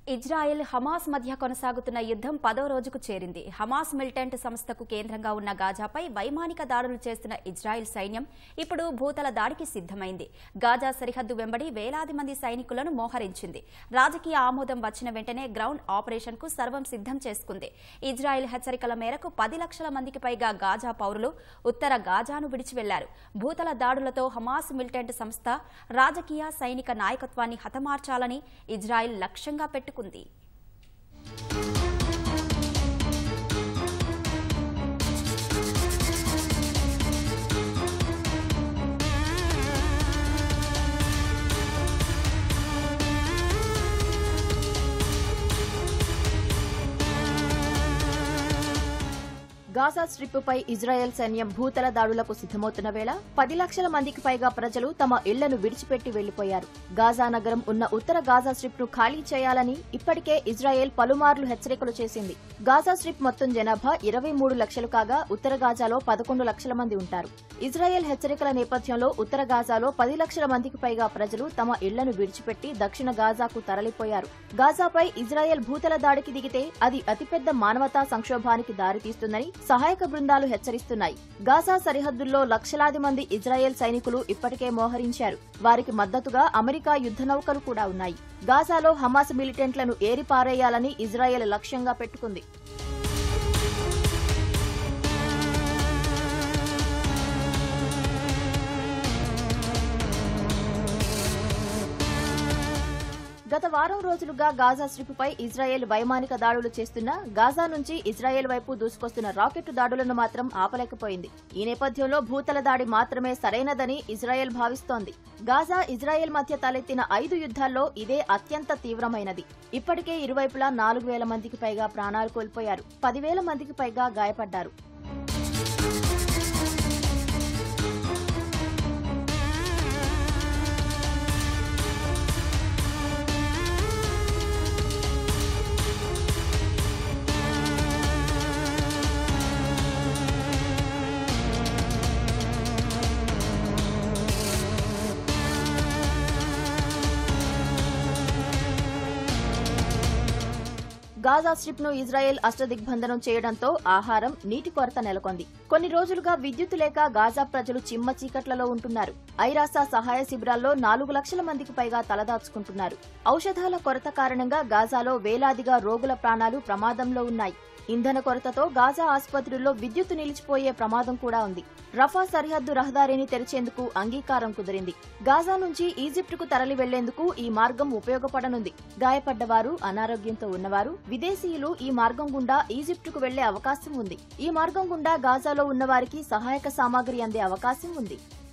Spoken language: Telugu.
ఇజ్రాయెల్ హమాస్ మధ్య కొనసాగుతున్న యుద్ధం పదో రోజుకు చేరింది హమాస్ మిలిటెంట్ సంస్థకు కేంద్రంగా ఉన్న గాజాపై వైమానిక దాడులు చేస్తున్న ఇజ్రాయెల్ సైన్యం ఇప్పుడు భూతల దాడికి సిద్ధమైంది గాజా సరిహద్దు వెంబడి వేలాది మంది సైనికులను మోహరించింది రాజకీయ ఆమోదం వచ్చిన వెంటనే గ్రౌండ్ ఆపరేషన్కు సర్వం సిద్ధం చేసుకుంది ఇజ్రాయెల్ హెచ్చరికల మేరకు పది లక్షల మందికి పైగా గాజా పౌరులు ఉత్తర గాజాను విడిచి వెళ్లారు భూతల దాడులతో హమాస్ మిలిటెంట్ సంస్థ రాజకీయ సైనిక నాయకత్వాన్ని హతమార్చాలని ఇజ్రాయెల్ లక్ష్యంగా పెట్టుకుంది గాజా స్ట్రిప్పుపై ఇజ్రాయెల్ సైన్యం భూతల దాడులకు సిద్ధమవుతున్న వేళ పది లక్షల మందికి పైగా ప్రజలు తమ ఇళ్లను విడిచిపెట్టి వెళ్లిపోయారు గాజా నగరం ఉన్న ఉత్తర గాజా స్ట్రిప్ ను ఖాళీ చేయాలని ఇప్పటికే ఇజ్రాయెల్ పలుమార్లు హెచ్చరికలు చేసింది గాజా స్ట్రిప్ మొత్తం జనాభా ఇరవై మూడు లక్షలు కాగా ఉత్తర గాజాలో పదకొండు లక్షల మంది ఉంటారు ఇజ్రాయెల్ హెచ్చరికల నేపథ్యంలో ఉత్తర గాజాలో పది లక్షల మందికి పైగా ప్రజలు తమ ఇళ్లను విడిచిపెట్టి దక్షిణ గాజాకు తరలిపోయారు గాజాపై ఇజ్రాయెల్ భూతల దాడికి దిగితే అది అతిపెద్ద మానవతా సంక్షోభానికి దారితీస్తుందని సహాయక బృందాలు హెచ్చరిస్తున్నాయి గాజా సరిహద్దుల్లో లక్షలాది మంది ఇజ్రాయెల్ సైనికులు ఇప్పటికే మోహరించారు వారికి మద్దతుగా అమెరికా యుద్ధ నౌకలు కూడా ఉన్నాయి గాజాలో హమాస్ మిలిటెంట్లను ఏరిపారేయాలని ఇజ్రాయెల్ లక్ష్యంగా పెట్టుకుంది గత వారం రోజులుగా గాజా స్ట్రిప్పై ఇజ్రాయెల్ వైమానిక దాడులు చేస్తున్నా గాజా నుంచి ఇజ్రాయెల్ వైపు దూసుకొస్తున్న రాకెట్ దాడులను మాత్రం ఆపలేకపోయింది ఈ నేపథ్యంలో భూతల దాడి మాత్రమే సరైనదని ఇజ్రాయెల్ భావిస్తోంది గాజా ఇజ్రాయెల్ మధ్య తలెత్తిన ఐదు యుద్ధాల్లో ఇదే అత్యంత తీవ్రమైనది ఇప్పటికే ఇరువైపులా నాలుగు వేల మందికి పైగా ప్రాణాలు కోల్పోయారు పదివేల మందికి పైగా గాయపడ్డారు గాజా స్ట్రిప్ ను ఇజ్రాయెల్ అష్టదిగ్బంధనం చేయడంతో ఆహారం నీటి కొరత నెలకొంది కొన్ని రోజులుగా విద్యుత్ లేక గాజా ప్రజలు చిమ్మ చీకట్లలో ఉంటున్నారు ఐరాసా సహాయ శిబిరాల్లో నాలుగు లక్షల మందికి పైగా తలదాచుకుంటున్నారు ఔషధాల కొరత కారణంగా గాజాలో వేలాదిగా రోగుల ప్రాణాలు ప్రమాదంలో ఉన్నాయి ఇంధన కొరతతో గాజా ఆసుపత్రుల్లో విద్యుత్ నిలిచిపోయే ప్రమాదం కూడా ఉంది రఫా సరిహద్దు రహదారిని తెరిచేందుకు అంగీకారం కుదిరింది గాజా నుంచి ఈజిప్టుకు తరలి వెళ్లేందుకు ఈ మార్గం ఉపయోగపడనుంది గాయపడ్డవారు అనారోగ్యంతో ఉన్నవారు విదేశీయులు ఈ మార్గం గుండా ఈజిప్టుకు వెళ్లే అవకాశం ఉంది ఈ మార్గం గుండా గాజాలో ఉన్నవారికి సహాయక సామాగ్రి అందే అవకాశం ఉంది